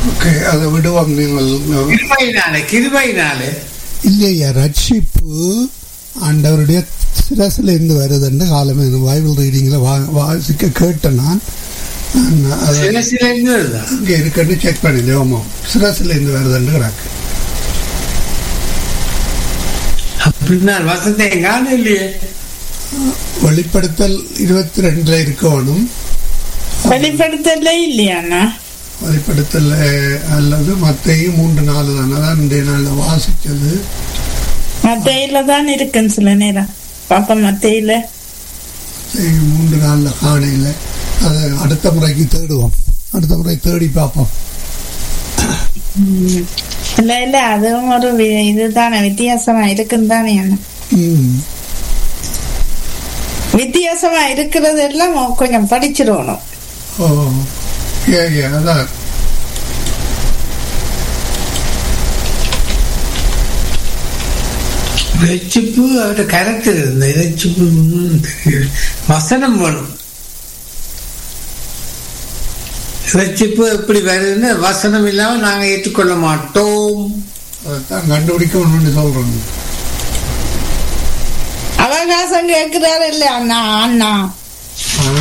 Okay அதை விடுவோம் நீங்கள் கிருபையினாலே கிருபையினாலே இல்லையா ரட்சிப்பு ஆண்டவருடைய சிரசில் இருந்து வருதுன்னு காலமே பைபிள் ரீடிங்கில் வா வாசிக்க கேட்டேன் நான் நான் அதை சிரசில இருந்து வருதா இங்கே இருக்குன்னு செக் பண்ணி தேவமாம் சிரசில் இருந்து வருதுன்னு கிடக்கு அப்படின்னா வசந்தை காணும் இல்லையே வெளிப்படுத்தல் இருபத்தி ரெண்டுல இருக்கணும் வெளிப்படுத்தல இல்லையாண்ணா வெளிப்படுத்தல் அஹ், அல்லது மத்தையும் மூன்று நாலு தானே தான் இன்றைய நாளில் வாசிச்சது மத்தையில தான் இருக்குன்னு சில நேரம் பாப்பா மத்தையில மத்தேயு மூன்று நாளில் காணையில் அதை அடுத்த முறைக்கு தேடுவோம் அடுத்த முறை தேடி பார்ப்போம் இல்ல இல்ல அதுவும் ஒரு வி- இதுதானே வித்தியாசமா இருக்குன்னு தானே அண்ணா ம் வித்தியாசமா இருக்கிறது எல்லாம் கொஞ்சம் படிச்சிடணும் ஓ ஏ ஏ அதான் ரட்சிப்பு அவருடைய கருத்து இருந்த ரட்சிப்பு ஒண்ணும் தெரியல. வசனம் வேணும் ரட்சிப்பு எப்படி வருதுன்னு வசனம் இல்லாம நாங்க ஏற்றுக்கொள்ள மாட்டோம் அதைத்தான் கண்டுபிடிக்கணும்னு சொல்றோம் அவகாசம் கேட்கிறாரு இல்ல அண்ணா அண்ணா